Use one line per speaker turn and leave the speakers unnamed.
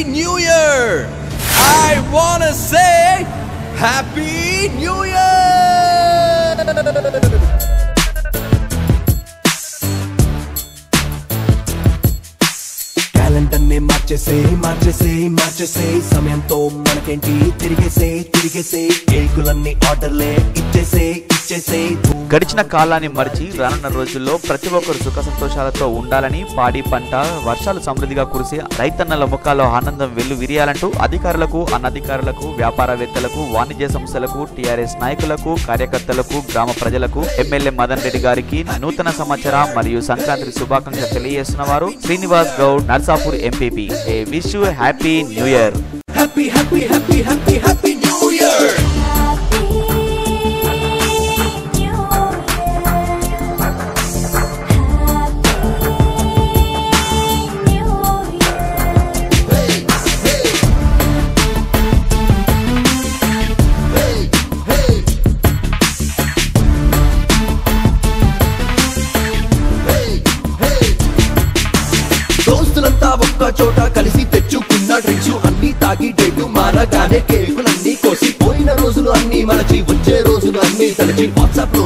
New Year! I wanna say Happy New Year!
Calendar ని మార్చేసే మార్చేసే మార్చేసే సమయంతో మనకేంటి తిరిగేసే తిరిగేసే కేకులన్నీ ఆర్డర్లే ఇచ్చేసే ఇచ్చేసే
గడిచిన కాలాన్ని మరిచి రానున్న రోజుల్లో ప్రతి ఒక్కరు సుఖ సంతోషాలతో ఉండాలని పాడి పంట వర్షాలు సమృద్ధిగా కురిసి రైతన్నల ముఖాల్లో ఆనందం వెల్లు విరియాలంటూ అధికారులకు అనధికారులకు వ్యాపారవేత్తలకు వాణిజ్య సంస్థలకు టీఆర్ఎస్ నాయకులకు కార్యకర్తలకు గ్రామ ప్రజలకు ఎమ్మెల్యే మదన్ రెడ్డి గారికి నూతన సంవత్సర మరియు సంక్రాంతి శుభాకాంక్షలు తెలియజేస్తున్న వారు శ్రీనివాస్ గౌడ్ నర్సాపూర్ ఎంపీపీ ఏ wish happy new year
happy happy happy happy happy new year దోస్తులంతా ఒక్క చోట కలిసి తెచ్చుకున్న డ్రింక్స్ అన్ని తాగి డేటు మారగానే కేకులన్నీ కోసి పోయిన రోజులు అన్ని మరచి వచ్చే రోజులు అన్ని తలచి వాట్సాప్ లో